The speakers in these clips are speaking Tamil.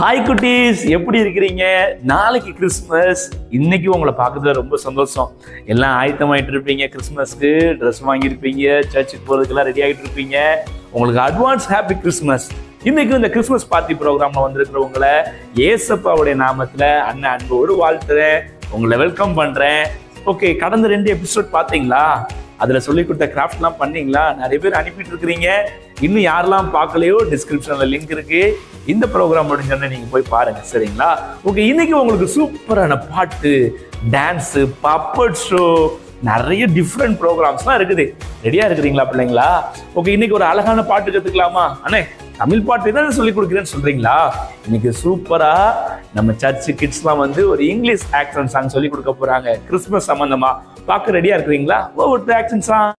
ஹாய் குட்டீஸ் எப்படி இருக்கிறீங்க நாளைக்கு கிறிஸ்மஸ் இன்னைக்கு உங்களை பார்க்கறதுல ரொம்ப சந்தோஷம் எல்லாம் ஆயத்தமாயிட்டு இருப்பீங்க கிறிஸ்மஸ்க்கு ட்ரெஸ் வாங்கியிருப்பீங்க சர்ச்சுக்கு போகிறதுக்கெல்லாம் ரெடி ஆகிட்டு இருப்பீங்க உங்களுக்கு அட்வான்ஸ் ஹாப்பி கிறிஸ்மஸ் இன்னைக்கு இந்த கிறிஸ்மஸ் பார்ட்டி ப்ரோக்ராம்ல வந்திருக்கிறவங்களை ஏசப்பாவுடைய நாமத்துல அண்ணன் அன்போடு வாழ்த்துறேன் உங்களை வெல்கம் பண்றேன் ஓகே கடந்த ரெண்டு எபிசோட் பார்த்தீங்களா அதுல சொல்லி கொடுத்த கிராஃப்ட்லாம் பண்ணீங்களா நிறைய பேர் அனுப்பிட்டு இருக்கிறீங்க இன்னும் யாரெல்லாம் பார்க்கலையோ டிஸ்கிரிப்ஷன்ல லிங்க் இருக்கு இந்த ப்ரோக்ராம் முடிஞ்சோடனே நீங்க போய் பாருங்க சரிங்களா ஓகே இன்னைக்கு உங்களுக்கு சூப்பரான பாட்டு டான்ஸ் பப்பட் ஷோ நிறைய டிஃப்ரெண்ட் ப்ரோக்ராம்ஸ்லாம் இருக்குது ரெடியா இருக்கிறீங்களா பிள்ளைங்களா ஓகே இன்னைக்கு ஒரு அழகான பாட்டு கத்துக்கலாமா அண்ணே தமிழ் பாட்டு தான் சொல்லி கொடுக்குறேன்னு சொல்றீங்களா இன்னைக்கு சூப்பரா நம்ம சர்ச் கிட்ஸ்லாம் வந்து ஒரு இங்கிலீஷ் ஆக்ஷன் சாங் சொல்லி கொடுக்க போறாங்க கிறிஸ்மஸ் சம்பந்தமா பார்க்க ரெடியா இருக்கிறீங்களா ஒவ்வொரு action song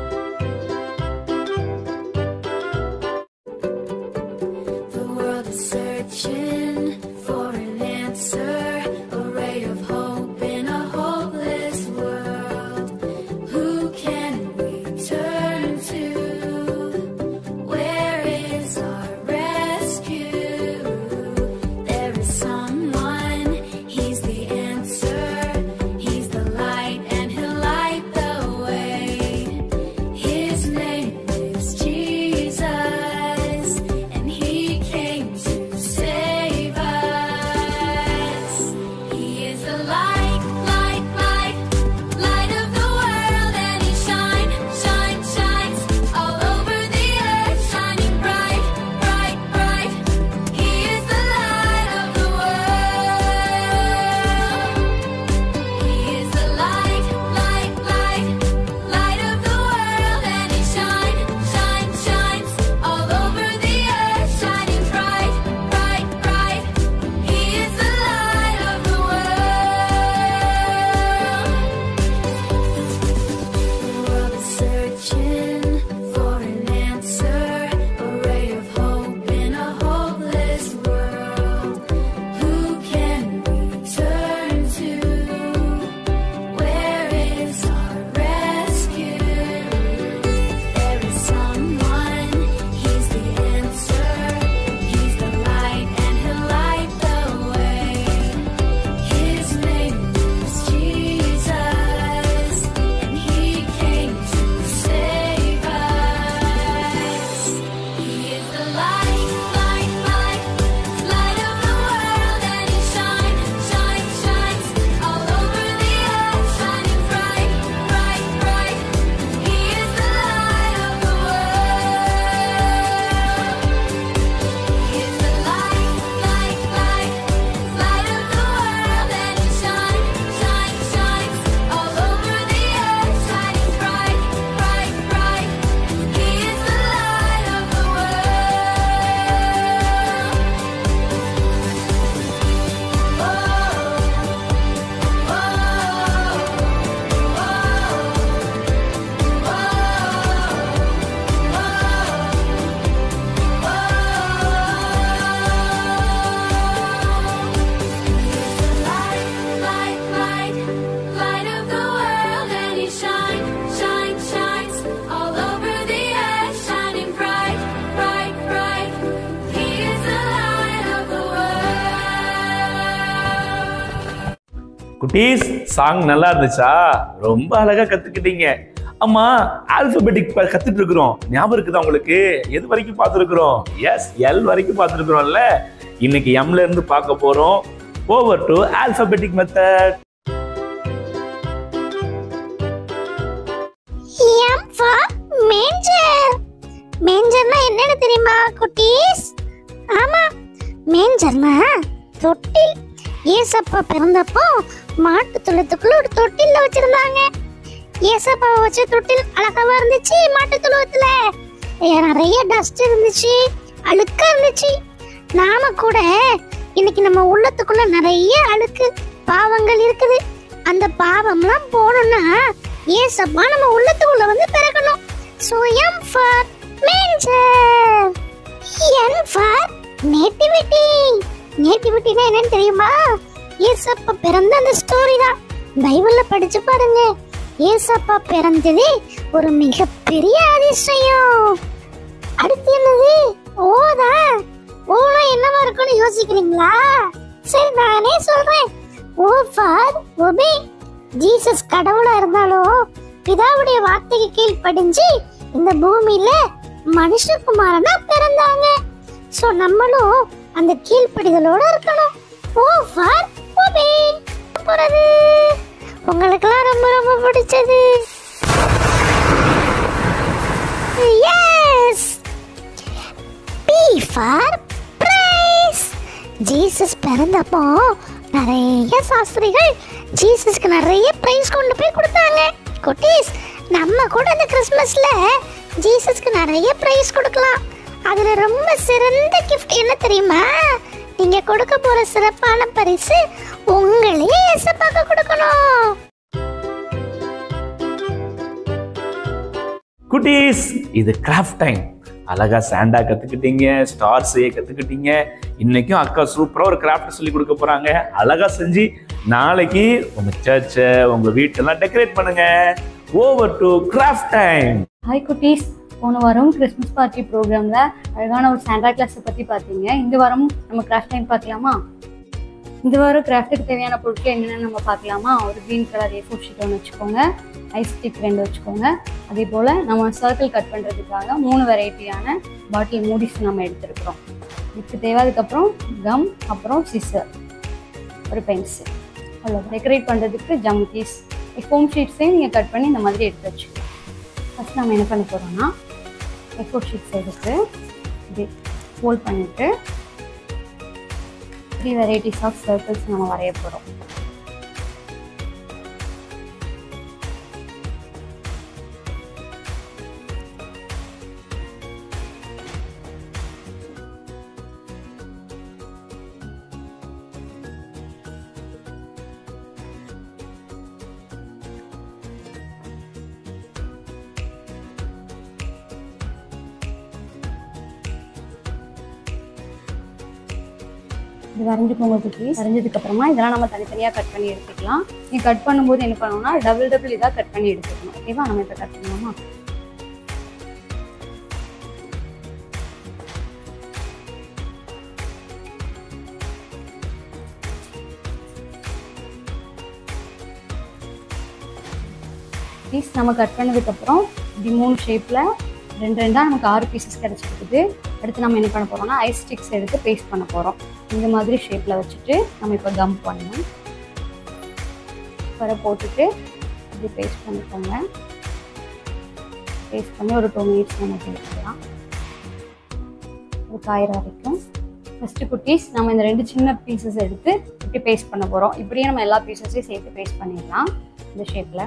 The world is searching for an answer, a ray of hope in a hopeless world. Who can we turn to? Where is our rescue? There is someone, he's the answer. He's the light and he'll light the way. His name is Jesus, and He came to save us. He is the light, light, light, light of the world, and He shine, shine, shines all over the earth, shining bright, bright, bright. He is the light of the world. He is the light, light, light, light of the world, and He shine, shine, shines all over the earth, shining bright, bright, bright. He is the light of the world. The world is searching for an answer, a ray of hope in a hopeless world. Who can we turn to? Where is our rescue? There is someone, He's the answer. He's the light, and He'll light the way. His name is Jesus, and He came to save us. He is the light, light, light, light of the world, and He shines, shines, shines all over the earth, shining bright, bright, bright. He is the light of the world. He is the light, light, light, light of the world, and He shines, shines, shines all over the earth, shining bright, bright, bright. He is the light of the Light, light, light, light of the world, and He shine, shine, shines all over the earth, shining bright, bright, bright. He is the light of the world. குட்டீஸ் சாங் நல்லா இருந்துச்சா ரொம்ப அழகா கத்துக்கிட்டீங்க அம்மா ஆல்பபெட்டிக் கத்துட்டு இருக்கிறோம் ஞாபகம் இருக்குதா உங்களுக்கு எது வரைக்கும் பார்த்துருக்குறோம் எஸ் எல் வரைக்கும் பார்த்துருக்குறோம்ல இன்னைக்கு எம்ல இருந்து பார்க்க போறோம் over to alphabetic method M for manger மேஞ்சர்னா என்னன்னு தெரியுமா குட்டீஸ் ஆமா மேஞ்சர்னா தொட்டில் ஏசப்பா பிறந்தப்போ மாட்டு தொழுத்துக்குள்ள ஒரு தொட்டில்ல வச்சிருந்தாங்க ஏசப்பாவை வச்ச தொட்டில் அழகாவா இருந்துச்சு மாட்டு தொழுவத்துல நிறைய டஸ்ட் இருந்துச்சு அழுக்கா இருந்துச்சு நாம கூட இன்னைக்கு நம்ம உள்ளத்துக்குள்ள நிறைய அழுக்கு பாவங்கள் இருக்குது அந்த பாவம்லாம் போகணும்னா ஏசப்பா நம்ம உள்ளத்துக்குள்ள வந்து பிறக்கணும் so M for manger N for nativity நேட்டிவிட்டினா என்னன்னு தெரியுமா ஏசப்பா பிறந்த அந்த ஸ்டோரி தான் பைபிள்ல படிச்சு பாருங்க ஏசப்பா பிறந்தது ஒரு மிகப்பெரிய அதிசயம் அடுத்து என்னது ஓதா ஓனா என்னவா இருக்கும்னு யோசிக்கிறீங்களா சரி நானே சொல்றேன் ஓ ஃபார் ஒபே ஜீசஸ் கடவுளா இருந்தாலும் பிதாவுடைய வார்த்தைக்கு கீழ்ப்படிஞ்சு இந்த பூமியில மனுஷகுமாரனா பிறந்தாங்க சோ நம்மளும் அந்த கீழ்ப்படிதலோட இருக்கணும் ஓ ஃபார் ஒபே போறது உங்களுக்கெல்லாம் ரொம்ப ரொம்ப பிடிச்சது yes P for praise Jesus பிறந்தப்போ நிறைய சாஸ்திரிகள் ஜீசஸ்க்கு நிறைய பிரைஸ் கொண்டு போய் கொடுத்தாங்க குட்டீஸ் நம்ம கூட இந்த கிறிஸ்மஸ்ல ஜீசஸ்க்கு நிறைய பிரைஸ் கொடுக்கலாம் அதுல ரொம்ப சிறந்த கிஃப்ட் என்ன தெரியுமா நீங்க கொடுக்க போற சிறப்பான பரிசு உங்களையே எசப்பாக்க கொடுக்கணும் குட்டீஸ் இது கிராஃப்ட் டைம் அழகா சாண்டா கத்துக்கிட்டீங்க ஸ்டார் செய்ய கத்துக்கிட்டீங்க இன்னைக்கும் அக்கா சூப்பரா ஒரு கிராஃப்ட் சொல்லி கொடுக்க போறாங்க அழகா செஞ்சு நாளைக்கு உங்க சர்ச்சை உங்க வீட்டெல்லாம் டெக்கரேட் பண்ணுங்க over to craft time hi குட்டீஸ் போன வாரம் கிறிஸ்மஸ் பார்ட்டி ப்ரோக்ராமில் அழகான ஒரு சாண்டா கிளாஸை பற்றி பார்த்தீங்க இந்த வாரம் நம்ம கிராஃப்ட் டைம் பார்க்கலாமா இந்த வாரம் கிராஃப்ட்டுக்கு தேவையான பொருட்கள் என்னென்னு நம்ம பார்க்கலாமா ஒரு green colour A four sheet ஒன்று வச்சுக்கோங்க ஐஸ் ஸ்டிக் ரெண்டு வச்சுக்கோங்க அதே போல் நம்ம சர்க்கிள் கட் பண்ணுறதுக்காக மூணு வெரைட்டியான பாட்டில் மூடிஸ் நம்ம எடுத்துருக்குறோம் இதுக்கு தேவை அதுக்கப்புறம் கம் அப்புறம் சிசர் ஒரு பென்சில் அவ்வளோ டெக்கரேட் பண்ணுறதுக்கு ஜம்கீஸ் ஃபோம் ஷீட்ஸையும் நீங்கள் கட் பண்ணி இந்த மாதிரி எடுத்து வச்சுக்கலாம் ஃபஸ்ட் நம்ம என்ன பண்ண போகிறோம்னா எக்கோ ஷீட்ஸ் எடுத்து இப்படி ஃபோல்ட் பண்ணிவிட்டு த்ரீ வெரைட்டிஸ் ஆஃப் சர்க்கிள்ஸ் நம்ம வரைய போகிறோம் இது வரைஞ்சிக்கோங்க குட்டி வரைஞ்சதுக்கு அப்புறமா இதெல்லாம் நம்ம தனித்தனியாக கட் பண்ணி எடுத்துக்கலாம் நீ கட் பண்ணும்போது என்ன பண்ணணும்னா டபுள் டபுள் இதாக கட் பண்ணி எடுத்துக்கணும் ஓகேவா நம்ம இப்போ கட் பண்ணலாமா பீஸ் நம்ம கட் பண்ணதுக்கப்புறம் இப்படி மூணு ஷேப்பில் ரெண்டு ரெண்டாக நமக்கு ஆறு பீசஸ் கிடச்சிருக்குது அடுத்து நம்ம என்ன பண்ண போகிறோம்னா ஐஸ் ஸ்டிக்ஸ் எடுத்து பேஸ்ட் பண்ண போகிறோம் இந்த மாதிரி ஷேப்பில் வச்சுட்டு நம்ம இப்போ கம் பண்ணணும் வர போட்டுட்டு இப்படி பேஸ்ட் பண்ணிக்கோங்க பேஸ்ட் பண்ணி ஒரு டூ மினிட்ஸ் நம்ம எடுத்துக்கலாம் ஒரு காயிற வரைக்கும் ஃபஸ்ட்டு குட்டீஸ் நம்ம இந்த ரெண்டு சின்ன பீசஸ் எடுத்து இப்படி பேஸ்ட் பண்ண போகிறோம் இப்படியே நம்ம எல்லா பீசஸையும் சேர்த்து பேஸ்ட் பண்ணிடலாம் இந்த ஷேப்பில்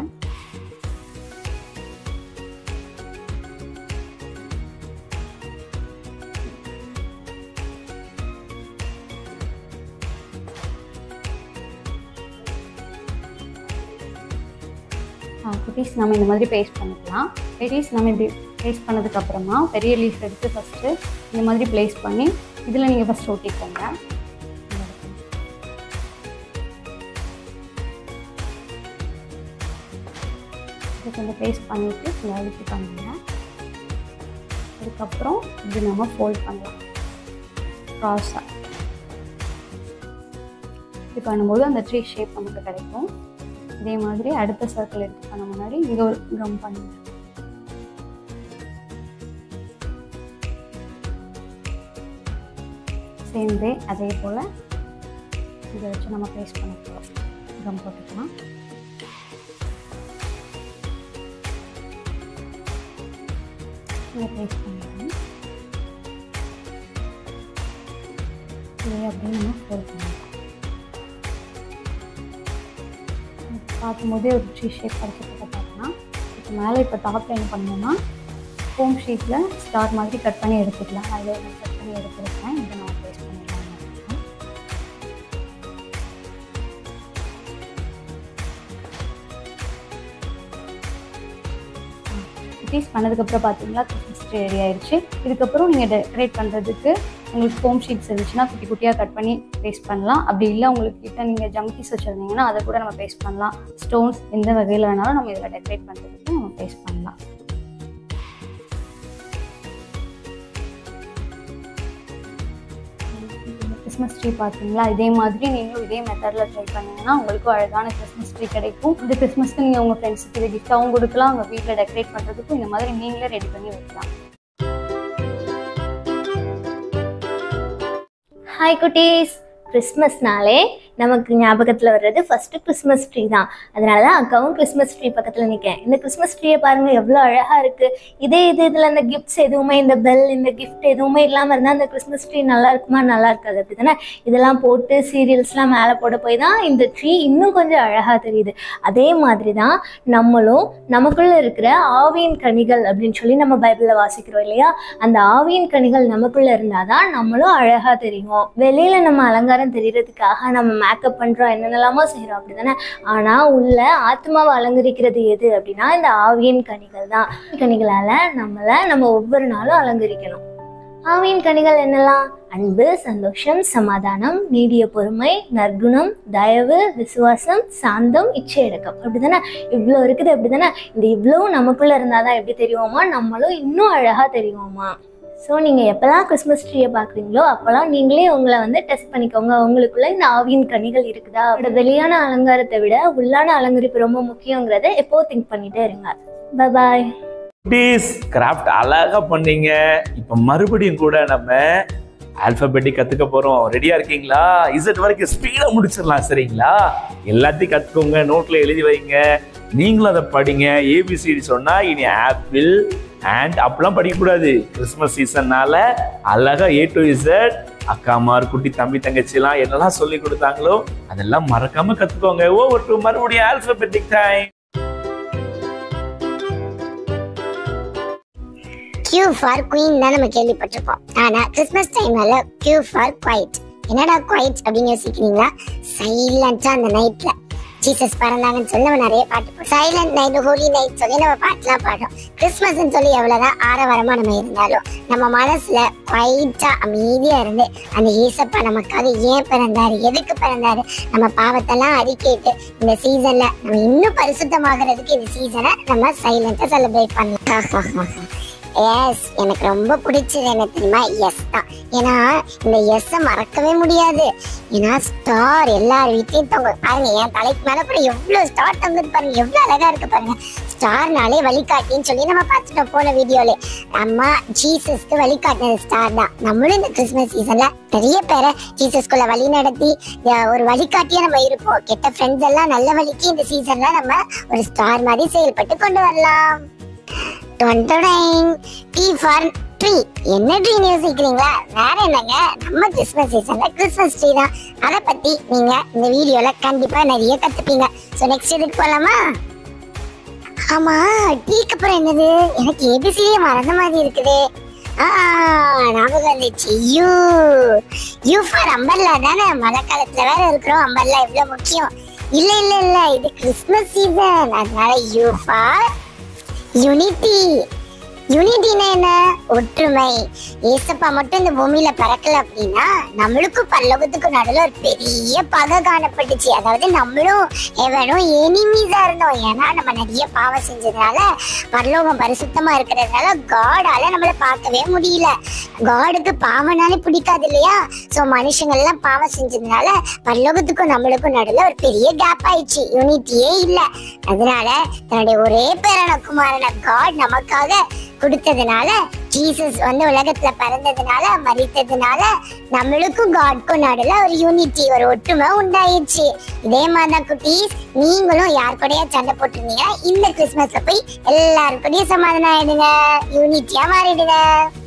குட்டீஸ் நம்ம இந்த மாதிரி பேஸ்ட் பண்ணிக்கலாம் குட்டீஸ் நம்ம இப்படி பேஸ்ட் பண்ணதுக்கப்புறமா பெரிய லீஃப் எடுத்து ஃபஸ்ட்டு இந்த மாதிரி ப்ளேஸ் பண்ணி இதில் நீங்கள் ஃபஸ்ட் ஒட்டிக்கோங்க இதை கொஞ்சம் பேஸ்ட் பண்ணிவிட்டு கொஞ்சம் அழுத்தி பண்ணுங்க அதுக்கப்புறம் இப்படி நம்ம ஃபோல்ட் பண்ணலாம் க்ராஸாக இப்படி பண்ணும்போது அந்த ட்ரீ ஷேப் நமக்கு கிடைக்கும் இதே மாதிரி அடுத்த சர்க்கிள் எடுத்து பண்ண முன்னாடி இங்கே ஒரு கம் பண்ணுங்க சேம் வே அதே போல் இதை வச்சு நம்ம பேஸ்ட் பண்ண போகிறோம் கம் போட்டுக்கலாம் இதை பேஸ்ட் பண்ணிக்கலாம் இதை அப்படியே நம்ம ஃபோல்ட் பண்ணிக்கலாம் பார்க்கும்போதே ஒரு ட்ரீ ஷேப் கிடச்சிட்டு பார்த்தோம்னா இப்போ மேலே இப்போ டாப்பில் என்ன பண்ணணும்னா ஃபோம் ஷீட்டில் ஸ்டார் மாதிரி கட் பண்ணி எடுத்துக்கலாம் அதில் நான் கட் பண்ணி எடுத்துருக்கேன் இதை நான் பேஸ்ட் பண்ணிடலாம் பீஸ் பண்ணதுக்கப்புறம் பார்த்தீங்களா கிறிஸ்மஸ் ட்ரீ ரெடி ஆயிடுச்சு இதுக்கப்புறம் நீங்கள் டெக்கரேட் பண்ணுறதுக்கு உங்களுக்கு ஃபோம் ஷீட்ஸ் இருந்துச்சுன்னா குட்டி குட்டியாக கட் பண்ணி பேஸ்ட் பண்ணலாம் அப்படி இல்லை உங்களுக்கு கிட்ட நீங்கள் ஜம்கீஸ் வச்சுருந்தீங்கன்னா அதை கூட நம்ம பேஸ்ட் பண்ணலாம் ஸ்டோன்ஸ் எந்த வகையில் வேணாலும் நம்ம இதில் டெக்கரேட் பண்ணுறதுக்கு நம்ம பேஸ்ட் பண்ணலாம் கிறிஸ்மஸ் ட்ரீ பார்த்தீங்களா இதே மாதிரி நீங்களும் இதே மெத்தடில் ட்ரை பண்ணீங்கன்னா உங்களுக்கு அழகான கிறிஸ்மஸ் ட்ரீ கிடைக்கும் இந்த கிறிஸ்மஸ்க்கு நீங்கள் உங்கள் ஃப்ரெண்ட்ஸுக்கு இது கிஃப்டாகவும் கொடுக்கலாம் உங்கள் வீட்டில் டெக்கரேட் பண்ணுறதுக்கும் இந்த மாதிரி நீங்களே ரெடி பண்ணி வைக்கலாம் ஹாய் குட்டீஸ் கிறிஸ்மஸ்னாலே நமக்கு ஞாபகத்தில் வர்றது ஃபஸ்ட்டு கிறிஸ்மஸ் ட்ரீ தான் அதனால தான் அக்காவும் கிறிஸ்மஸ் ட்ரீ பக்கத்தில் நிற்கேன் இந்த கிறிஸ்மஸ் ட்ரீயை பாருங்கள் எவ்வளோ அழகாக இருக்குது இதே இது இதில் அந்த கிஃப்ட்ஸ் எதுவுமே இந்த பெல் இந்த கிஃப்ட் எதுவுமே இல்லாமல் இருந்தால் அந்த கிறிஸ்மஸ் ட்ரீ நல்லா இருக்குமா நல்லா இருக்காது அப்படி தானே இதெல்லாம் போட்டு சீரியல்ஸ்லாம் மேலே போட போய் தான் இந்த ட்ரீ இன்னும் கொஞ்சம் அழகாக தெரியுது அதே மாதிரி தான் நம்மளும் நமக்குள்ளே இருக்கிற ஆவியின் கனிகள் அப்படின்னு சொல்லி நம்ம பைபிளில் வாசிக்கிறோம் இல்லையா அந்த ஆவியின் கனிகள் நமக்குள்ளே இருந்தால் தான் நம்மளும் அழகாக தெரியும் வெளியில் நம்ம அலங்காரம் தெரியறதுக்காக நம்ம மேக்கப் பண்ணுறோம் என்னென்னலாமோ செய்கிறோம் அப்படி தானே ஆனால் உள்ள ஆத்மாவை அலங்கரிக்கிறது எது அப்படின்னா இந்த ஆவியின் கனிகள் தான் கனிகளால் நம்மளை நம்ம ஒவ்வொரு நாளும் அலங்கரிக்கணும் ஆவியின் கனிகள் என்னெல்லாம் அன்பு சந்தோஷம் சமாதானம் நீடிய பொறுமை நற்குணம் தயவு விசுவாசம் சாந்தம் இச்சையடக்கம் அப்படிதானே இவ்வளோ இருக்குது அப்படிதானே இந்த இவ்வளவும் நமக்குள்ள இருந்தாதான் எப்படி தெரியுமா நம்மளும் இன்னும் அழகா தெரியுமா ஸோ நீங்கள் எப்போல்லாம் கிறிஸ்மஸ் ட்ரீயை பார்க்குறீங்களோ அப்போல்லாம் நீங்களே உங்களை வந்து டெஸ்ட் பண்ணிக்கோங்க உங்களுக்குள்ள இந்த ஆவியின் கனிகள் இருக்குதா அதோட வெளியான அலங்காரத்தை விட உள்ளான அலங்கரிப்பு ரொம்ப முக்கியங்கிறத எப்போ திங்க் பண்ணிட்டே இருங்க பாய் குட்டீஸ் கிராஃப்ட் அழகா பண்ணீங்க இப்ப மறுபடியும் கூட நம்ம ஆல்பபெட்டிக் கத்துக்க போறோம் ரெடியா இருக்கீங்களா இசட் வரைக்கும் ஸ்பீடா முடிச்சிடலாம் சரிங்களா எல்லாத்தையும் கத்துக்கோங்க நோட்ல எழுதி வைங்க நீங்களும் அதை படிங்க ஏபிசிடி சொன்னா இனி ஆப்பிள் அண்ட் அப்பெல்லாம் படிக்கக்கூடாது கிறிஸ்மஸ் சீசன்னால அழகா ஏ டு இசட் அக்காமார் குட்டி தம்பி தங்கச்சிலாம் என்னெல்லாம் சொல்லி கொடுத்தாங்களோ அதெல்லாம் மறக்காம கத்துக்கோங்க ஓவர் டு மறுபடியும் alphabetic time Q for queen தான் நம்ம கேள்விப்பட்டிருப்போம் ஆனா கிறிஸ்மஸ் டைம்ல கியூ ஃபார் குவைட் என்னடா குவைட் அப்படின்னு யோசிக்கிறீங்களா சைலண்டா அந்த நைட்ல ஜீசஸ் பிறந்தாங்கன்னு சொல்லி நம்ம நிறைய பாட்டு சைலண்ட் நைட் ஹோலி நைட் சொல்லி நம்ம பாட்டுலாம் பாடுறோம் கிறிஸ்மஸ்ன்னு சொல்லி எவ்வளவுதான் ஆரவாரமா நம்ம இருந்தாலும் நம்ம மனசுல குவைட்டா அமைதியா இருந்து அந்த ஏசப்பா நமக்காக ஏன் பிறந்தாரு எதுக்கு பிறந்தாரு நம்ம பாவத்தெல்லாம் அறிக்கையிட்டு இந்த சீசன்ல நம்ம இன்னும் பரிசுத்தமாகறதுக்கு இந்த சீசனை நம்ம சைலண்டா செலிப்ரேட் பண்ணலாம் எஸ் எனக்கு ரொம்ப பிடிச்சது என்ன தெரியுமா எஸ் தான் ஏன்னா இந்த எஸ் மறக்கவே முடியாது ஏன்னா ஸ்டார் எல்லார் வீட்லயும் தொங்க பாருங்க என் தலைக்கு மேல கூட எவ்வளவு ஸ்டார் தொங்குது பாருங்க எவ்வளவு அழகா இருக்கு பாருங்க ஸ்டார்னாலே வழிகாட்டின்னு சொல்லி நம்ம பார்த்துட்டோம் போன வீடியோல அம்மா ஜீசஸ்க்கு வழிகாட்டினது ஸ்டார் தான் நம்மளும் இந்த கிறிஸ்மஸ் சீசன்ல நிறைய பேரை ஜீசஸ்குள்ள வழி நடத்தி அஹ், ஒரு வழிகாட்டியா நம்ம இருப்போம் கெட்ட ஃப்ரெண்ட்ஸ் எல்லாம் நல்ல வழிக்கு இந்த சீசன்ல நம்ம ஒரு ஸ்டார் மாதிரி செயல்பட்டு கொண்டு வரலாம் டொன்டொடைங் டி ஃபார் ட்ரீ என்ன ட்ரீன்னு யோசிக்கிறீங்களா வேற என்னங்க நம்ம கிறிஸ்மஸ் சீசன்ல கிறிஸ்மஸ் ட்ரீ தான் அதை பத்தி நீங்க இந்த வீடியோல கண்டிப்பா நிறைய கத்துப்பீங்க ஸோ நெக்ஸ்ட் இதுக்கு போலாமா ஆமா டீக்கு அப்புறம் என்னது எனக்கு ஏபிசியே மறந்த மாதிரி இருக்குது ஆ ஞாபகம் வந்துச்சு யூ யூ ஃபார் அம்பர்லா தானே மழை காலத்துல வேற இருக்கிறோம் அம்பர்லா இவ்வளவு முக்கியம் இல்ல இல்ல இல்ல இது கிறிஸ்மஸ் சீசன் அதனால யூ ஃபார் யூனிட்டி யூனிட்டினா என்ன ஒற்றுமை ஏசப்பா மட்டும் இந்த பூமியில பிறக்கல அப்படின்னா நம்மளுக்கும் பரலோகத்துக்கும் நடுவில் ஒரு பெரிய பகை காணப்பட்டுச்சு அதாவது நம்மளும் எவனும் எனிமீஸா இருந்தோம் ஏன்னா நம்ம நிறைய பாவம் செஞ்சதுனால பரலோகம் பரிசுத்தமா இருக்கிறதுனால காடால நம்மள பார்க்கவே முடியல காடுக்கு பாவம்னாலே பிடிக்காது இல்லையா சோ மனுஷங்க எல்லாம் பாவம் செஞ்சதுனால பரலோகத்துக்கும் நம்மளுக்கும் நடுவில் ஒரு பெரிய கேப் ஆயிடுச்சு யூனிட்டியே இல்ல அதனால தன்னுடைய ஒரே பேரான குமாரன காட் நமக்காக கொடுத்ததுனால ஜீசஸ் வந்து உலகத்துல பிறந்ததுனால மறித்ததுனால நம்மளுக்கும் காட்க்கும் நடுல ஒரு யூனிட்டி ஒரு ஒற்றுமை உண்டாயிடுச்சு இதே மாதிரிதான் குட்டீஸ் நீங்களும் யார் கூடயா சண்டை போட்டிருந்தீங்க இந்த கிறிஸ்மஸ்ல போய் எல்லாரு கூடயும் சமாதானம் ஆயிடுங்க யூனிட்டியா மாறிடுங்க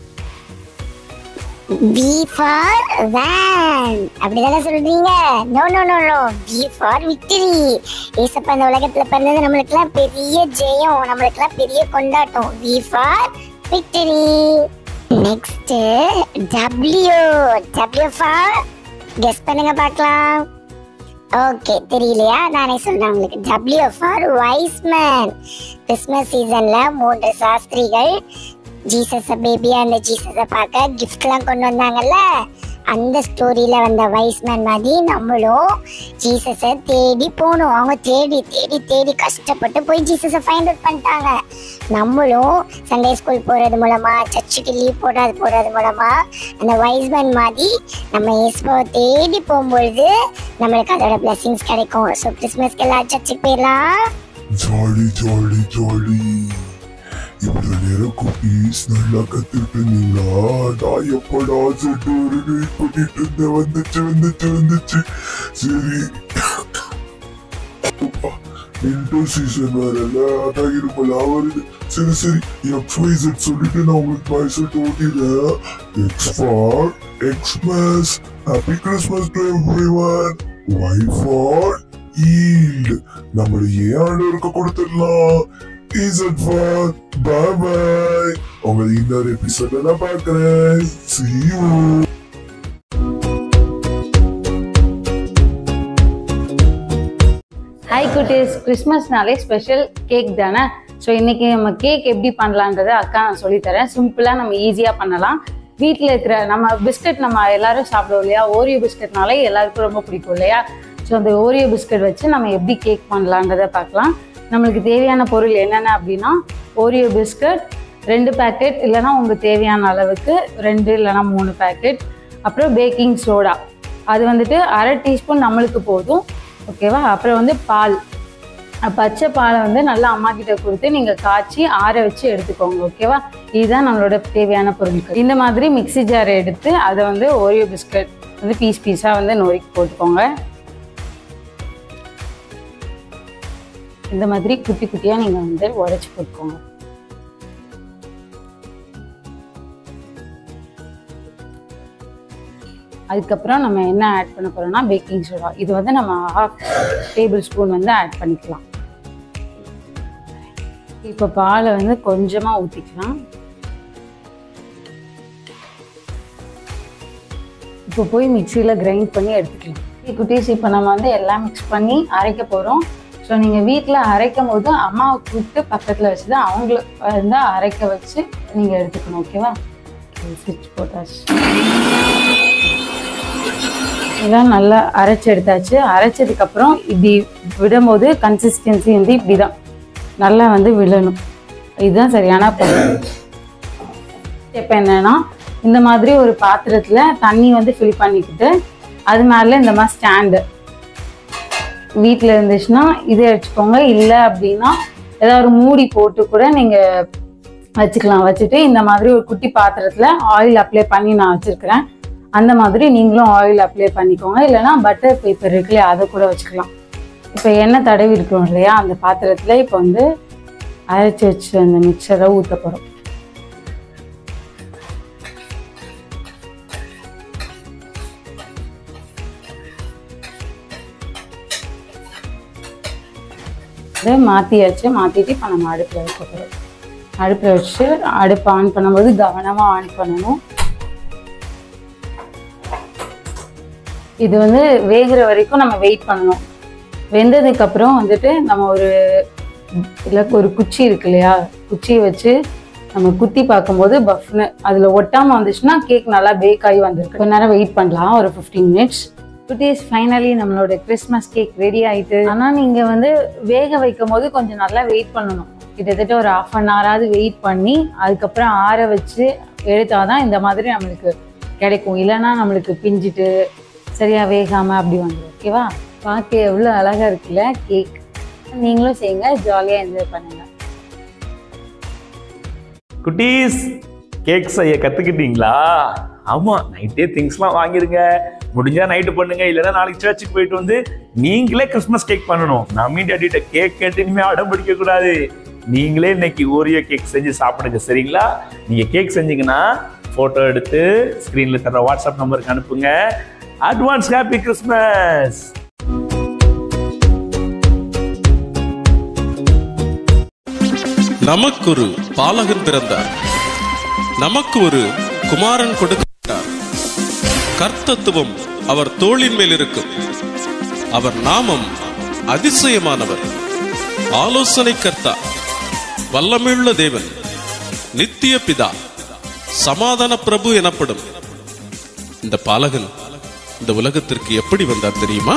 பி ஃபார் வேன் அப்படிதானே சொல்றீங்க no no no no B for victory ஏசப்பா இந்த உலகத்துல பிறந்தது நம்மளுக்குலாம் பெரிய ஜெயம் நம்மளுக்குலாம் பெரிய கொண்டாட்டம் V for victory next W W for guess பண்ணுங்க பார்க்கலாம் ஓகே தெரியலையா நானே சொல்றேன் உங்களுக்கு டபிள்யூ ஃபார் வைஸ்மேன் கிறிஸ்மஸ் சீசன்ல மூன்று சாஸ்திரிகள் ஜீசஸ பேபியா அந்த ஜீசஸ பார்க்க கிஃப்ட்லாம் கொண்டு வந்தாங்கல்ல அந்த ஸ்டோரியில வந்த வைஸ்மேன் மாதிரி நம்மளும் ஜீசஸை தேடி போகணும் அவங்க தேடி தேடி தேடி கஷ்டப்பட்டு போய் ஜீசஸை ஃபைண்ட் அவுட் பண்ணிட்டாங்க நம்மளும் சண்டே ஸ்கூல் போறது மூலமா சர்ச்சுக்கு லீவ் போடாது போறது மூலமா அந்த வைஸ்மேன் மாதிரி நம்ம இயேசுவை தேடி போகும்பொழுது நம்மளுக்கு அதோட blessings கிடைக்கும் ஸோ கிறிஸ்மஸ்க்கு எல்லாம் சர்ச்சுக்கு போயிடலாம் ஜாலி ஜாலி ஜாலி இவ்வளவு நேரம் குட்டீஸ் நல்லா கத்துட்டு இருந்தீங்களா நான் எப்படா சொல்லிட்டு ஒரு வெயிட் பண்ணிட்டு இருந்தேன் வந்துச்சு வந்துச்சு வந்துச்சு சரி வின்டர் சீசன் வரல அதான் இருமலாம் வருது சரி சரி எக்ஸ் ஒய் Z சொல்லிட்டு நான் உங்களுக்கு பாய் சொல்லிட்டு ஓட்டிடுறேன் X for Xmas happy Christmas to everyone Y for yield நம்மள ஏன் ஆண்டவருக்கு கொடுத்துடலாம் இசட் ஃபார் பாய் பாய் உங்களை இன்னொரு எபிசோட்ல நான் பார்க்கிறேன் see you ஹாய் குட்டீஸ் கிறிஸ்மஸ்னாலே ஸ்பெஷல் கேக் தானே ஸோ இன்னைக்கு நம்ம கேக் எப்படி பண்ணலான்றதை அக்கா நான் சொல்லித்தரேன் சிம்பிளாக நம்ம ஈஸியாக பண்ணலாம் வீட்டில் இருக்கிற நம்ம பிஸ்கட் நம்ம எல்லாரும் சாப்பிடுவோம் இல்லையா ஓரியோ பிஸ்கட்னாலே எல்லாருக்கும் ரொம்ப பிடிக்கும் இல்லையா ஸோ அந்த ஓரியோ பிஸ்கட் வச்சு நம்ம எப்படி கேக் பண்ணலான்றதை பார்க்கலாம் நம்மளுக்கு தேவையான பொருள் என்னென்ன அப்படின்னா ஓரியோ பிஸ்கட் ரெண்டு பேக்கெட் இல்லைன்னா உங்களுக்கு தேவையான அளவுக்கு ரெண்டு இல்லைன்னா மூணு பேக்கெட் அப்புறம் பேக்கிங் சோடா அது வந்துட்டு அரை டீஸ்பூன் நம்மளுக்கு போதும் ஓகேவா அப்புறம் வந்து பால் அஹ் பச்சை பாலை வந்து நல்லா அம்மா கிட்ட கொடுத்து நீங்கள் காய்ச்சி ஆற வச்சு எடுத்துக்கோங்க ஓகேவா இதுதான் நம்மளோட தேவையான பொருட்கள் இந்த மாதிரி மிக்ஸி ஜார் எடுத்து அதை வந்து ஓரியோ பிஸ்கட் வந்து பீஸ் பீஸாக வந்து நொறுக்கி போட்டுக்கோங்க இந்த மாதிரி குட்டி குட்டியாக நீங்கள் வந்து உடைச்சி போட்டுக்கோங்க அதுக்கப்புறம் நம்ம என்ன ஆட் பண்ண போறோம்னா பேக்கிங் சோடா இது வந்து நம்ம ஹாஃப் டேபிள் ஸ்பூன் வந்து ஆட் பண்ணிக்கலாம் இப்போ பாலை வந்து கொஞ்சமாக ஊற்றிக்கலாம் இப்போ போய் மிக்சியில் கிரைண்ட் பண்ணி எடுத்துக்கலாம் குட்டீஸ் இப்போ நம்ம வந்து எல்லாம் மிக்ஸ் பண்ணி அரைக்க போகிறோம் ஸோ நீங்கள் வீட்டில் அரைக்கும் போது அம்மாவை கூப்பிட்டு பக்கத்தில் வச்சு தான் அவங்கள வந்து அரைக்க வச்சு நீங்கள் எடுத்துக்கணும் ஓகேவா சுவிட்ச் போட்டாச்சு இதெல்லாம் நல்லா அரைச்சி எடுத்தாச்சு அரைச்சதுக்கப்புறம் இப்படி விடும்போது கன்சிஸ்டன்சி வந்து இப்படி தான் நல்லா வந்து விழணும் இதுதான் சரியான பதம் இப்போ என்னன்னா இந்த மாதிரி ஒரு பாத்திரத்தில் தண்ணி வந்து ஃபில் பண்ணிக்கிட்டு அது மேலே இந்த மாதிரி ஸ்டாண்டு வீட்டில் இருந்துச்சுன்னா இதை வச்சுக்கோங்க இல்லை அப்படின்னா ஏதாவது ஒரு மூடி போட்டு கூட நீங்கள் வச்சுக்கலாம் வச்சுட்டு இந்த மாதிரி ஒரு குட்டி பாத்திரத்தில் ஆயில் அப்ளை பண்ணி நான் வச்சுருக்கிறேன் அந்த மாதிரி நீங்களும் ஆயில் அப்ளை பண்ணிக்கோங்க இல்லைன்னா பட்டர் பேப்பர் இருக்குல்லையா அதை கூட வச்சுக்கலாம் இப்போ எண்ணெய் தடவி இருக்கிறோம் இல்லையா அந்த பாத்திரத்தில் இப்போ வந்து அரைச்சி வச்சு அந்த மிக்சரை ஊற்ற போகிறோம் இதை மாற்றியாச்சு மாற்றிட்டு இப்போ நம்ம அடுப்பில் வைக்க போகிறோம் அடுப்பில் வச்சு அடுப்பு ஆன் பண்ணும்போது கவனமாக ஆன் பண்ணணும் இது வந்து வேகிற வரைக்கும் நம்ம வெயிட் பண்ணணும் வெந்ததுக்கு அப்புறம் வந்துட்டு நம்ம ஒரு இல்லை ஒரு குச்சி இருக்கு இல்லையா குச்சியை வச்சு நம்ம குத்தி பார்க்கும்போது பஃப்னு அதில் ஒட்டாமல் வந்துச்சுன்னா கேக் நல்லா பேக் ஆகி வந்திருக்கு கொஞ்ச நேரம் வெயிட் பண்ணலாம் ஒரு ஃபிஃப்டீன் மினிட்ஸ் குட்டீஸ் ஃபைனலி நம்மளோட கிறிஸ்மஸ் கேக் ரெடி ஆயிட்டு ஆனால் நீங்கள் வந்து வேக வைக்கும் போது கொஞ்சம் நல்லா வெயிட் பண்ணணும் கிட்டத்தட்ட ஒரு ஆஃப் அன் ஹவராவது வெயிட் பண்ணி அதுக்கப்புறம் ஆற வச்சு எடுத்தாதான் இந்த மாதிரி நம்மளுக்கு கிடைக்கும் இல்லைன்னா நம்மளுக்கு பிஞ்சிட்டு சரியா வேகாம அப்படி வந்துடும் ஓகேவா பார்க்க எவ்வளோ அழகா இருக்குல்ல கேக் நீங்களும் செய்யுங்க ஜாலியாக என்ஜாய் பண்ணுங்க குட்டீஸ் கேக் செய்ய கத்துக்கிட்டீங்களா ஆமா நைட்டே திங்ஸ்லாம் வாங்கிருங்க முடிஞ்சா நைட்டு பண்ணுங்க இல்லைன்னா நாளைக்கு சர்ச்சுக்கு போயிட்டு வந்து நீங்களே கிறிஸ்மஸ் கேக் பண்ணணும் நம்ம டாடிட்ட கேக் கேட்டு இனிமே அடம் பிடிக்க கூடாது நீங்களே இன்னைக்கு ஓரியோ கேக் செஞ்சு சாப்பிடுங்க சரிங்களா நீங்க கேக் செஞ்சீங்கன்னா போட்டோ எடுத்து ஸ்கிரீன்ல தர வாட்ஸ்அப் நம்பருக்கு அனுப்புங்க அட்வான்ஸ் ஹாப்பி கிறிஸ்மஸ் நமக்கொரு பாலகன் பிறந்தார் நமக்கு ஒரு குமாரன் கொடுக்கப்பட்டார் கர்த்தத்துவம் அவர் தோளின் மேல் இருக்கும் அவர் நாமம் அதிசயமானவர் ஆலோசனை கர்த்தா வல்லமையுள்ள தேவன் நித்திய பிதா சமாதான பிரபு எனப்படும் இந்த பாலகன் இந்த உலகத்திற்கு எப்படி வந்தார் தெரியுமா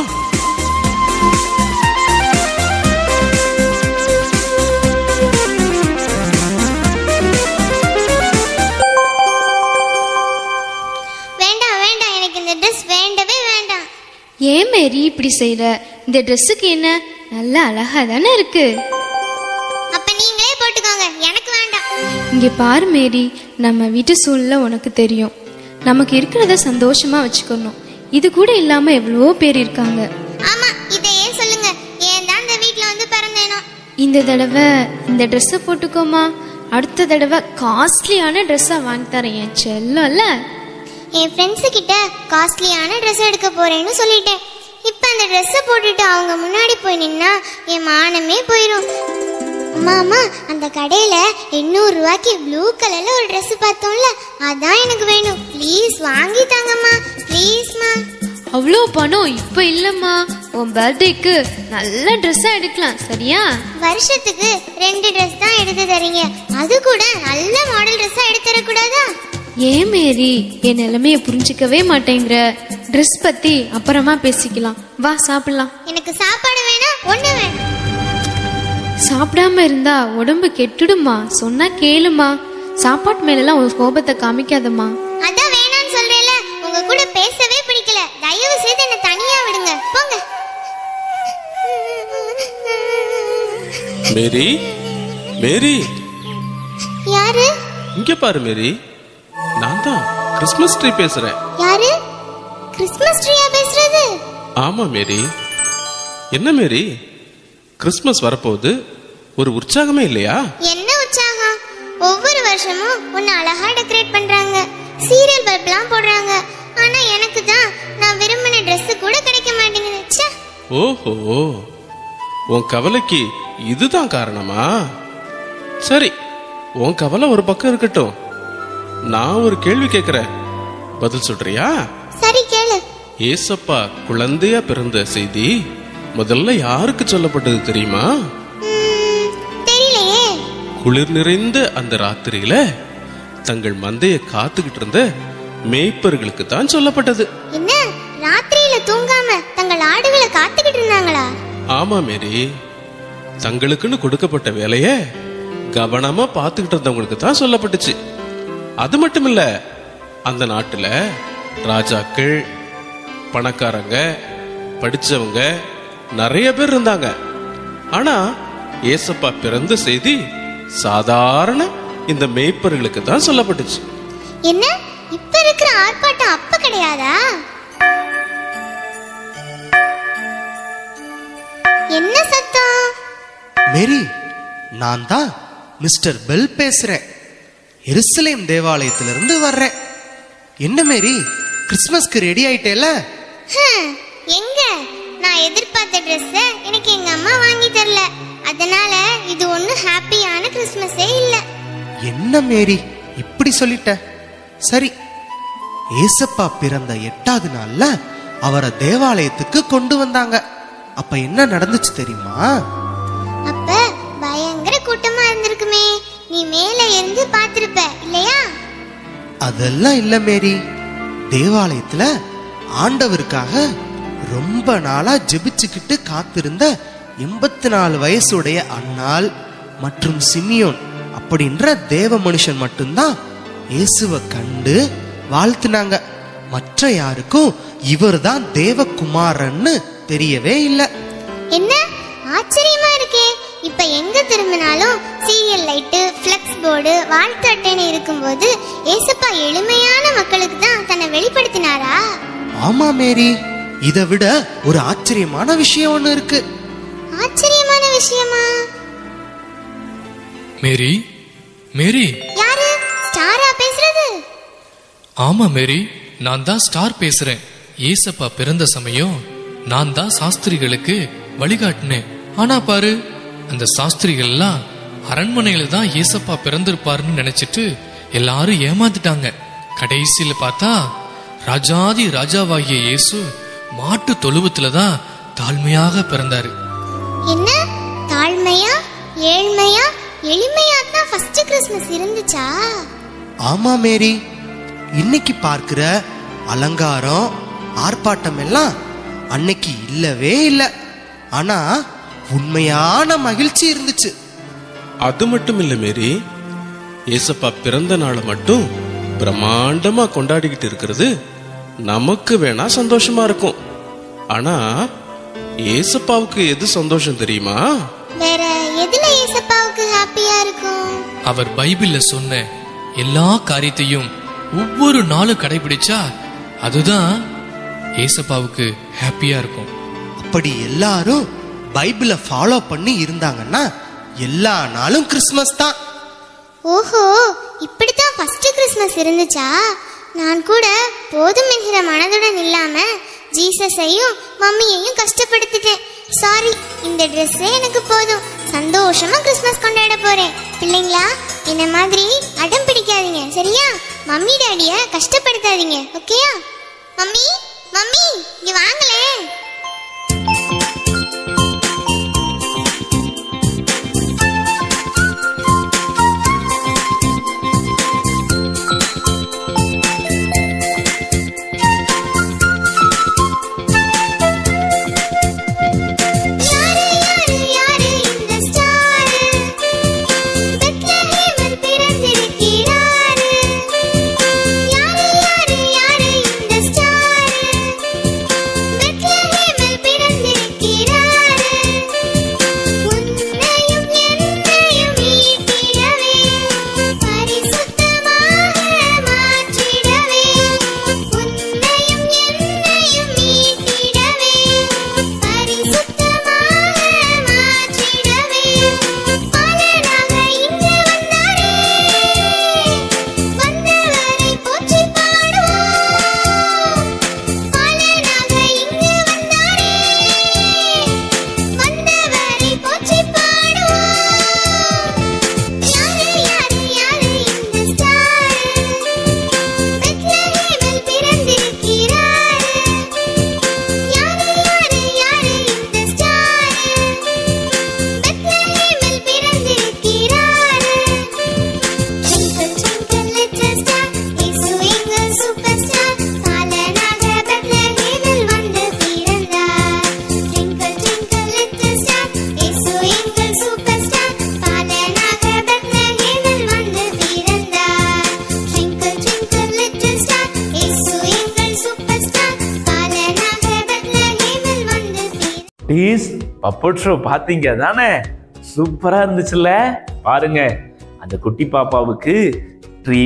வேண்டாம் வேண்டாம் எனக்கு இந்த ட்ரெஸ் வேண்டவே வேண்டாம் ஏன் மேரி இப்படி செய்யற இந்த ட்ரெஸ்ஸுக்கு என்ன நல்ல அழகா தானே இருக்கு அப்ப நீங்களே போட்டுக்கோங்க எனக்கு வேண்டாம் இங்க பாரு மேரி நம்ம வீட்டு சூழ்நிலை உனக்கு தெரியும் நமக்கு இருக்கிறத சந்தோஷமா வச்சுக்கணும் இது கூட இல்லாம எவ்வளவோ பேர் இருக்காங்க ஆமா இதையே சொல்லுங்க ஏன் தான் இந்த வீட்ல வந்து பிறந்தேனோ இந்த தடவை இந்த ட்ரெஸ்ஸை போட்டுக்கோமா அடுத்த தடவை காஸ்ட்லியான ட்ரெஸ்ஸா வாங்கி தரேன் என் செல்லம்ல என் ஃப்ரெண்ட்ஸு கிட்ட காஸ்ட்லியான ட்ரெஸ் எடுக்க போறேன்னு சொல்லிட்டேன் இப்போ அந்த ட்ரெஸ்ஸை போட்டுட்டு அவங்க முன்னாடி போய் நின்னா என் மானமே போயிடும் அம்மா அம்மா அந்த கடையில எண்ணூறு ரூபாய்க்கு ப்ளூ கலர்ல ஒரு Dress பார்த்தோம்ல அதான் எனக்கு வேணும் ப்ளீஸ் வாங்கி தாங்கம்மா ப்ளீஸ்மா அவ்வளோ பணம் இப்போ இல்லைம்மா உன் பர்த்டேக்கு நல்ல ட்ரெஸ்ஸாக எடுக்கலாம் சரியா வருஷத்துக்கு ரெண்டு Dress தான் எடுத்து தரீங்க அது கூட நல்ல மாடல் ட்ரெஸ்ஸா எடுத்து தரக்கூடாதா ஏன் மேரி என் நிலைமைய புரிஞ்சுக்கவே மாட்டேங்கிற ட்ரெஸ் பத்தி அப்புறமா பேசிக்கலாம் வா சாப்பிடலாம் எனக்கு சாப்பாடு வேணாம் ஒண்ணு வேணாம் சாப்பிடாம இருந்தா உடம்பு கெட்டுடுமா சொன்னா கேளுமா சாப்பாட்டு மேலெல்லாம் ஒரு கோபத்தை காமிக்காதம்மா அதான் வேணாம்னு சொல்றேன்ல உங்க கூட பேசவே பிடிக்கல தயவு செய்து என்ன தனியா விடுங்க போங்க மேரி மேரி யாரு இங்க பாரு மேரி நான் தான் கிறிஸ்மஸ் ட்ரீ பேசுறேன் யாரு கிறிஸ்மஸ் ட்ரீயா பேசுறது ஆமா மேரி என்ன மேரி கிறிஸ்மஸ் வரப்போகுது ஒரு உற்சாகமே இல்லையா என்ன உற்சாகம் ஒவ்வொரு வருஷமும் உன்னை அழகா டெக்கரேட் பண்றாங்க சீரியல் பல்ப்லாம் போடுறாங்க ஆனா எனக்கு தான் நான் விரும்பின Dress கூட கிடைக்க மாட்டேங்குது ச்சே ஓஹோ உன் கவலைக்கு இதுதான் காரணமா சரி உன் கவலை ஒரு பக்கம் இருக்கட்டும் நான் ஒரு கேள்வி கேட்கிறேன் பதில் சொல்றியா சரி கேளு ஏசப்பா குழந்தையா பிறந்த செய்தி முதல்ல யாருக்கு சொல்லப்பட்டது தெரியுமா ம், தெரியலையே குளிர் நிறைந்த அந்த ராத்திரியில தங்கள் மந்தைய காத்துக்கிட்டு இருந்த மேய்ப்பர்களுக்கு தான் சொல்லப்பட்டது என்ன ராத்திரியில தூங்காம தங்கள் ஆடுகளை காத்துக்கிட்டு இருந்தாங்களா ஆமா மேரி தங்களுக்குன்னு கொடுக்கப்பட்ட வேலைய கவனமா பார்த்துக்கிட்டு இருந்தவங்களுக்கு தான் சொல்லப்பட்டுச்சு அது மட்டும் இல்ல அந்த நாட்டுல ராஜாக்கள் பணக்காரங்க படிச்சவங்க நிறைய பேர் இருந்தாங்க ஆனா ஏசப்பா பிறந்த செய்தி சாதாரண இந்த மேய்ப்பர்களுக்கு தான் சொல்லப்பட்டுச்சு என்ன இப்ப இருக்கிற ஆர்ப்பாட்டம் அப்ப கிடையாதா என்ன சத்தம் மேரி நான் தான் மிஸ்டர் பெல் பேசுறேன் எருசலேம் தேவாலயத்திலிருந்து வர்றேன் என்ன மேரி கிறிஸ்மஸ்க்கு ரெடி ஆயிட்டேல ஹம், எங்க நான் எதிர்பார்த்த Dress எனக்கு எங்க அம்மா வாங்கி தரல அதனால இது ஒன்னும் ஹாப்பியான கிறிஸ்மஸே இல்ல என்ன மேரி இப்படி சொல்லிட்ட சரி ஏசப்பா பிறந்த எட்டாவது நாள்ல அவரை தேவாலயத்துக்கு கொண்டு வந்தாங்க அப்ப என்ன நடந்துச்சு தெரியுமா அப்ப பயங்கர கூட்டமா இருந்திருக்குமே நீ மேல இருந்து பாத்திருப்ப இல்லையா அதெல்லாம் இல்ல மேரி தேவாலயத்துல ஆண்டவருக்காக ரொம்ப நாளா ஜெபிச்சுக்கிட்டு காத்திருந்த எண்பத்தி நாலு வயசுடைய அன்னாள் மற்றும் சிமியோன் அப்படின்ற தேவ மனுஷன் மட்டும்தான் இயேசுவை கண்டு வாழ்த்துனாங்க மற்ற யாருக்கும் இவர்தான் தேவகுமாரன்னு தெரியவே இல்லை என்ன ஆச்சரியமா இருக்கே இப்ப எங்க திரும்பினாலும் சீரியல் லைட்டு ஃப்ளெக்ஸ் போர்டு வாழ்த்து அட்டைன்னு இருக்கும்போது ஏசப்பா எளிமையான மக்களுக்கு தான் தன்னை வெளிப்படுத்தினாரா ஆமா மேரி இதை விட ஒரு ஆச்சரியமான விஷயம் ஒண்ணு இருக்கு ஆச்சரியமான விஷயமா மேரி மேரி யாரு ஸ்டாரா பேசுறது ஆமா மேரி நான் தான் ஸ்டார் பேசுறேன் ஏசப்பா பிறந்த சமயம் நான் தான் சாஸ்திரிகளுக்கு வழிகாட்டினேன் ஆனா பாரு அந்த சாஸ்திரிகள் எல்லாம் அரண்மனையில தான் ஏசப்பா பிறந்திருப்பாருன்னு நினைச்சிட்டு எல்லாரும் ஏமாந்துட்டாங்க கடைசியில பார்த்தா ராஜாதி ராஜாவாகிய இயேசு மாட்டு தொழுவத்துல தான் தாழ்மையாக பிறந்தாரு என்ன தாழ்மையா ஏழ்மையா எளிமையா தான் ஃபர்ஸ்ட் கிறிஸ்மஸ் இருந்துச்சா ஆமா மேரி இன்னைக்கு பார்க்கிற அலங்காரம் ஆர்ப்பாட்டம் எல்லாம் அன்னைக்கு இல்லவே இல்லை ஆனா உண்மையான மகிழ்ச்சி இருந்துச்சு அது மட்டும் இல்ல மேரி ஏசப்பா பிறந்த நாளை மட்டும் பிரம்மாண்டமா கொண்டாடிக்கிட்டு இருக்கிறது நமக்கு வேணா சந்தோஷமா இருக்கும் ஆனா ஏசப்பாவுக்கு எது சந்தோஷம் தெரியுமா வேற எதுல ஏசப்பாவுக்கு ஹாப்பியா இருக்கும் அவர் பைபிள்ல சொன்ன எல்லா காரியத்தையும் ஒவ்வொரு நாளும் கடைபிடிச்சா அதுதான் ஏசப்பாவுக்கு ஹாப்பியா இருக்கும் அப்படி எல்லாரும் பைபிளை ஃபாலோ பண்ணி இருந்தாங்கன்னா எல்லா நாளும் கிறிஸ்மஸ் தான் ஓஹோ இப்படித்தான் ஃபர்ஸ்ட் கிறிஸ்மஸ் இருந்துச்சா நான் கூட போதும் என்கிற மனதுடன் இல்லாம ஜீசஸையும் மம்மியையும் கஷ்டப்படுத்திட்டேன் சாரி இந்த ட்ரெஸ்ஸே எனக்கு போதும் சந்தோஷமா கிறிஸ்மஸ் கொண்டாட போறேன் பிள்ளைங்களா என்ன மாதிரி அடம் பிடிக்காதீங்க சரியா மம்மி டாடிய கஷ்டப்படுத்தாதீங்க ஓகேயா மம்மி மம்மி இங்க வாங்களேன் யாரு யாரு யாரு இந்த ஸ்டார் பெத்லஹேமில் பிறந்திருக்கிறார் யாரு யாரு யாரு இந்த ஸ்டார் பெத்லஹேமில் பிறந்திருக்கிறார் உன்னையும் என்னையும் மீட்டிடவே பரிசுத்தமாக மாற்றிடவே உன்னையும் என்னையும் மீட்டிடவே பரிசுத்தமாக மாற்றிடவே பாலனாக இங்கு வந்தாரே வந்தவரை போற்றி பாடுவோம் பாலனாக இங்கு வந்தாரே வந்தவரை போற்றி பாடுவோம் யாரு யாரு யாரு இந்த ஸ்டார் பெத்லஹேமில் பிறந்திருக்கிறார் யாரு யாரு யாரு இந்த ஸ்டார் பெத்லஹேமில் பிறந்திருக்கிறார் ட்விங்கிள் ட்விங்கிள் லிட்டில் ஸ்டார் இயேசு எங்கள் சூப்பர் ஸ்டார் பாலனாக பெத்லஹேமில் வந்து பிறந்தார் ட்விங்கிள் ட்விங்கிள் லிட்டில் ஸ்டார் இயேசு எங்கள் சூப்பர் ஸ்டார் பாலனாக பெத்லஹேமில் வந்து பிறந்தார் ட்விங்கிள் ட்விங்கிள் லிட்டில் ஸ்டார் இயேசு எங்கள் சூப்பர் ஸ்டார் பாலனாக பெத்லஹேமில் வந்து பிறந்தார் டீஸ் பப்பட் ஷோ பாத்தீங்க தானே சூப்பரா இருந்துச்சுல்ல பாருங்க அந்த குட்டி பாப்பாவுக்கு ட்ரீ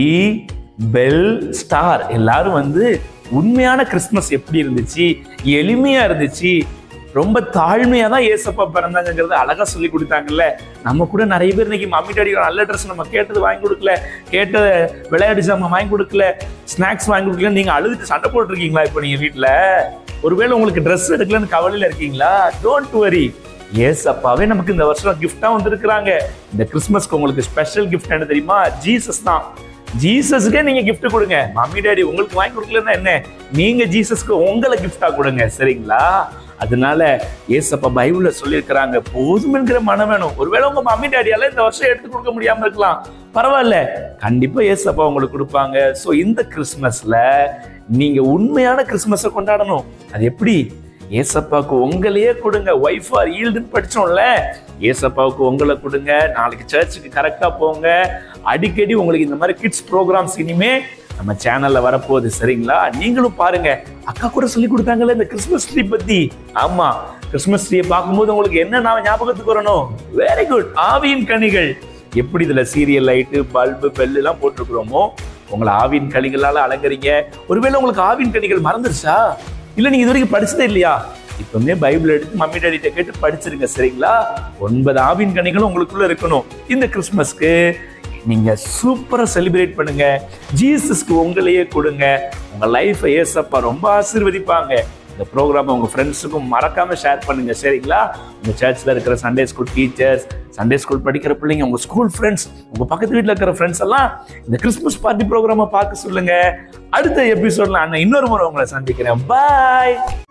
பெல் ஸ்டார் எல்லாரும் வந்து உண்மையான கிறிஸ்மஸ் எப்படி இருந்துச்சு எளிமையா இருந்துச்சு ரொம்ப தாழ்மையா தான் ஏசப்பா பிறந்தாங்கிறது அழகா சொல்லி கொடுத்தாங்கல்ல நம்ம கூட நிறைய பேர் இன்னைக்கு மம்மி டாடி நல்ல ட்ரெஸ் நம்ம கேட்டது வாங்கி கொடுக்கல கேட்ட விளையாட்டு ஜாமான் வாங்கி கொடுக்கல ஸ்நாக்ஸ் வாங்கி கொடுக்கல நீங்க அழுதுட்டு சண்டை போட்டுருக்கீங்களா இப்போ நீங்க வீட்டுல ஒருவேளை உங்களுக்கு ட்ரெஸ் எடுக்கலன்னு கவலையில இருக்கீங்களா டோன்ட் வரி எஸ் அப்பாவே நமக்கு இந்த வருஷம் கிஃப்டா வந்திருக்கிறாங்க இந்த கிறிஸ்மஸ்க்கு உங்களுக்கு ஸ்பெஷல் கிஃப்ட் என்ன தெரியுமா ஜீசஸ் தான் ஜீசஸ்க்கே நீங்க கிஃப்ட் கொடுங்க மம்மி டாடி உங்களுக்கு வாங்கி கொடுக்கலன்னா என்ன நீங்க ஜீசஸ்க்கு உங்களை கிஃப்டா கொடுங்க சரிங்களா அதனால ஏசப்பா பைபிள்ல சொல்லியிருக்கிறாங்க போதும் என்கிற மனம் வேணும் ஒருவேளை உங்க மம்மி டாடியால இந்த வருஷம் எடுத்து கொடுக்க முடியாம இருக்கலாம் பரவாயில்ல கண்டிப்பா ஏசப்பா உங்களுக்கு கொடுப்பாங்க ஸோ இந்த கிறிஸ்மஸ்ல நீங்க உண்மையான கிறிஸ்மஸை கொண்டாடணும் அது எப்படி ஏசப்பாவுக்கு உங்களையே கொடுங்க ஒய்ஃப் ஆர் ஈல்டுன்னு படிச்சோம்ல ஏசப்பாவுக்கு உங்களை கொடுங்க நாளைக்கு சர்ச்சுக்கு கரெக்டா போங்க அடிக்கடி உங்களுக்கு இந்த மாதிரி கிட்ஸ் ப்ரோக்ராம்ஸ் இனிமே நம்ம சேனல்ல வரப்போகுது சரிங்களா நீங்களும் பாருங்க அக்கா கூட சொல்லி கொடுத்தாங்கல்ல இந்த கிறிஸ்மஸ் ட்ரீ பத்தி ஆமா கிறிஸ்மஸ் ட்ரீயை பார்க்கும்போது உங்களுக்கு என்ன நாம ஞாபகத்துக்கு வரணும் வெரி குட் ஆவியின் கனிகள் எப்படி இதுல சீரியல் லைட்டு பல்பு பெல்லு எல்லாம் போட்டிருக்கிறோமோ உங்களை ஆவின் கனிகளால அலங்கரிங்க ஒருவேளை உங்களுக்கு ஆவின் கனிகள் மறந்துருச்சா இல்ல நீங்க இது வரைக்கும் படிச்சதே இல்லையா இப்பவுமே பைபிள் எடுத்து மம்மி டாடிட்ட கேட்டு படிச்சிருங்க சரிங்களா ஒன்பது ஆவின் கனிகளும் உங்களுக்குள்ள இருக்கணும் இந்த கிறிஸ்மஸ்க்கு நீங்க சூப்பரா செலிப்ரேட் பண்ணுங்க ஜீசஸ்க்கு உங்களையே கொடுங்க உங்க லைஃபை ஏசப்பா ரொம்ப ஆசீர்வதிப்பாங்க இந்த ப்ரோக்ராம் உங்க ஃப்ரெண்ட்ஸுக்கும் மறக்காம ஷேர் பண்ணுங்க சரிங்களா உங்க சர்ச்சில் இருக்கிற Sunday school teachers Sunday school படிக்கிற பிள்ளைங்க உங்க ஸ்கூல் ஃப்ரெண்ட்ஸ் உங்க பக்கத்து வீட்டில் இருக்கிற ஃப்ரெண்ட்ஸ் எல்லாம் இந்த கிறிஸ்மஸ் பார்ட்டி ப்ரோக்ராமை பார்க்க சொல்லுங்க அடுத்த எபிசோட்ல அண்ணன் இன்னொரு முறை உங்களை சந்திக்கிறேன் பாய்